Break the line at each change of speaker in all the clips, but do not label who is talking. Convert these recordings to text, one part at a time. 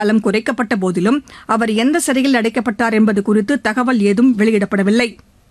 காலம் குறைக்கப்பட்ட போதிலும் அவர் எந்த சிறையில் அடைக்கப்பட்டார் என்பது குறித்து தகவல் ஏதும் வெளியிடப்படவில்லை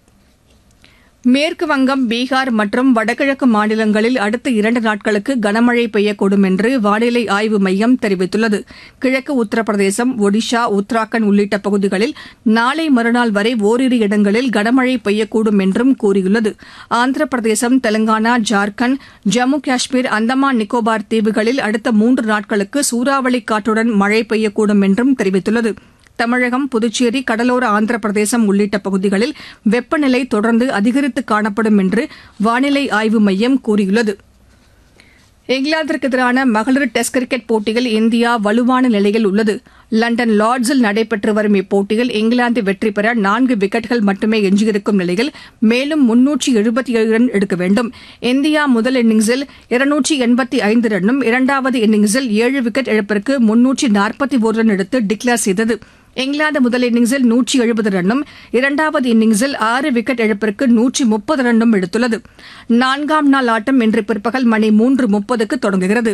மேற்கு வங்கம் பீகார் மற்றும் வடகிழக்கு மாநிலங்களில் அடுத்த இரண்டு நாட்களுக்கு கனமழை பெய்யக்கூடும் என்று வானிலை ஆய்வு மையம் தெரிவித்துள்ளது கிழக்கு உத்தரப்பிரதேசம் ஒடிஷா உத்தராகண்ட் உள்ளிட்ட பகுதிகளில் நாளை மறுநாள் வரை ஓரிரு இடங்களில் கனமழை பெய்யக்கூடும் என்றும் கூறியுள்ளது ஆந்திர பிரதேசம் தெலங்கானா ஜார்க்கண்ட் ஜம்மு காஷ்மீர் அந்தமான் நிக்கோபார் தீவுகளில் அடுத்த மூன்று நாட்களுக்கு சூறாவளி காற்றுடன் மழை பெய்யக்கூடும் என்றும் தெரிவித்துள்ளது தமிழகம் புதுச்சேரி கடலோர ஆந்திர பிரதேசம் உள்ளிட்ட பகுதிகளில் வெப்பநிலை தொடர்ந்து அதிகரித்து காணப்படும் என்று வானிலை ஆய்வு மையம் கூறியுள்ளது இங்கிலாந்திற்கு எதிரான மகளிர் டெஸ்ட் கிரிக்கெட் போட்டியில் இந்தியா வலுவான நிலையில் உள்ளது லண்டன் லார்ட்ஸில் நடைபெற்று வரும் இப்போட்டியில் இங்கிலாந்து வெற்றி பெற நான்கு விக்கெட்டுகள் மட்டுமே எஞ்சியிருக்கும் நிலையில் மேலும் முன்னூற்றி எழுபத்தி ஏழு ரன் எடுக்க வேண்டும் இந்தியா முதல் இன்னிங்ஸில் இருநூற்றி எண்பத்தி ஐந்து ரன்னும் இரண்டாவது இன்னிங்ஸில் ஏழு விக்கெட் இழப்பிற்கு முன்னூற்றி நாற்பத்தி ஒரு ரன் எடுத்து டிக்ளேர் செய்தது இங்கிலாந்து முதல் இன்னிங்ஸில் நூற்றி எழுபது ரன்னும் இரண்டாவது இன்னிங்ஸில் ஆறு விக்கெட் இழப்பிற்கு நூற்றி முப்பது ரன்னும் எடுத்துள்ளது நான்காம் நாள் ஆட்டம் இன்று பிற்பகல் மணி மூன்று முப்பதுக்கு தொடங்குகிறது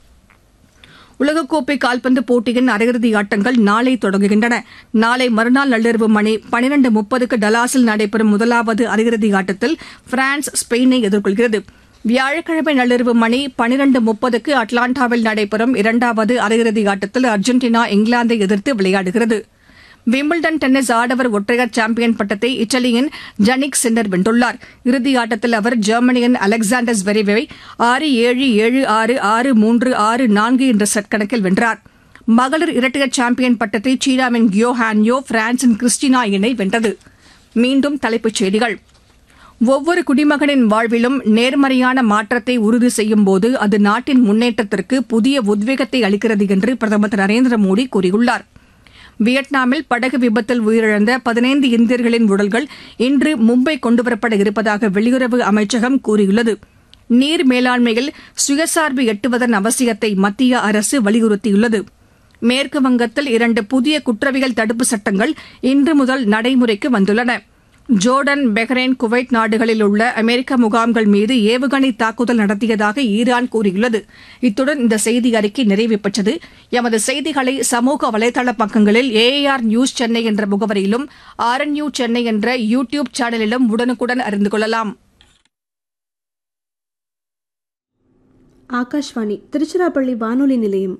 உலகக்கோப்பை கால்பந்து போட்டியின் அரையிறுதி ஆட்டங்கள் நாளை தொடங்குகின்றன நாளை மறுநாள் நள்ளிரவு மணி பனிரண்டு முப்பதுக்கு டலாஸில் நடைபெறும் முதலாவது அரையிறுதி ஆட்டத்தில் பிரான்ஸ் ஸ்பெயினை எதிர்கொள்கிறது வியாழக்கிழமை நள்ளிரவு மணி பனிரண்டு முப்பதுக்கு அட்லாண்டாவில் நடைபெறும் இரண்டாவது அரையிறுதி ஆட்டத்தில் அர்ஜென்டினா இங்கிலாந்தை எதிர்த்து விளையாடுகிறது விம்பிள்டன் டென்னிஸ் ஆடவர் ஒற்றையர் சாம்பியன் பட்டத்தை இத்தாலியின் ஜனிக் சின்னர் வென்றுள்ளார் இறுதி ஆட்டத்தில் அவர் ஜெர்மனியின் அலெக்சாண்டர் ஸ்வெரிவை ஆறு ஏழு ஏழு ஆறு ஆறு மூன்று ஆறு நான்கு என்ற செட் கணக்கில் வென்றார் மகளிர் இரட்டையர் சாம்பியன் பட்டத்தை சீனாவின் கியோ ஹான்யோ பிரான்சின் கிறிஸ்டினா இணை வென்றது மீண்டும் தலைப்புச் செய்திகள் ஒவ்வொரு குடிமகனின் வாழ்விலும் நேர்மறையான மாற்றத்தை உறுதி செய்யும்போது அது நாட்டின் முன்னேற்றத்திற்கு புதிய உத்வேகத்தை அளிக்கிறது என்று பிரதமர் திரு நரேந்திர மோடி கூறியுள்ளார் வியட்நாமில் படகு விபத்தில் உயிரிழந்த பதினைந்து இந்தியர்களின் உடல்கள் இன்று மும்பை கொண்டுவரப்பட இருப்பதாக வெளியுறவு அமைச்சகம் கூறியுள்ளது நீர் மேலாண்மையில் சுயசார்பு எட்டுவதன் அவசியத்தை மத்திய அரசு வலியுறுத்தியுள்ளது மேற்கு வங்கத்தில் இரண்டு புதிய குற்றவியல் தடுப்பு சட்டங்கள் இன்று முதல் நடைமுறைக்கு வந்துள்ளன ஜோர்டன் பஹ்ரைன் குவைத் நாடுகளில் உள்ள அமெரிக்க முகாம்கள் மீது ஏவுகணை தாக்குதல் நடத்தியதாக ஈரான் கூறியுள்ளது இத்துடன் இந்த செய்தி அறிக்கை நிறைவு பெற்றது எமது செய்திகளை சமூக வலைதள பக்கங்களில் ஏஏஆர் நியூஸ் சென்னை என்ற முகவரியிலும் ஆர்என்யூ சென்னை என்ற யூ டியூப் சேனலிலும் உடனுக்குடன் அறிந்து கொள்ளலாம்
ஆகாஷ்வாணி திருச்சிராப்பள்ளி வானொலி நிலையம்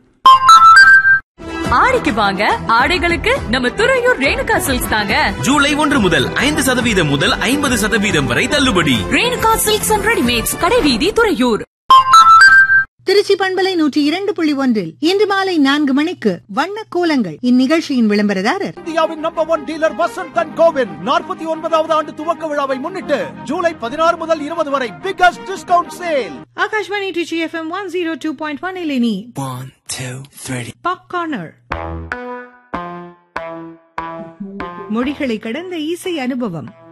ஆடிக்கு வாங்க ஆடைகளுக்கு நம்ம துறையூர் ரேணுகா சில்க்ஸ் தாங்க
ஜூலை ஒன்று முதல் ஐந்து சதவீதம் முதல் ஐம்பது சதவீதம் வரை தள்ளுபடி
ரேணுகா சில்க்ஸ் அண்ட் ரெடிமேட்ஸ் கடைவீதி துறையூர்
திருச்சி பண்பலை நூற்றி இரண்டு புள்ளி ஒன்றில் இன்று மாலை நான்கு மணிக்கு வண்ண கோலங்கள் இந்நிகழ்ச்சியின் விளம்பரதாரர்
இந்தியாவின் number one dealer Vasanth and கோவின் நாற்பத்தி ஒன்பதாவது ஆண்டு துவக்க விழாவை முன்னிட்டு ஜூலை பதினாறு முதல் இருபது வரை biggest discount sale
Akashvani Trichy FM one zero two point one இலினி
One, two, three.
Pop corner மொழிகளை கடந்த இசை அனுபவம்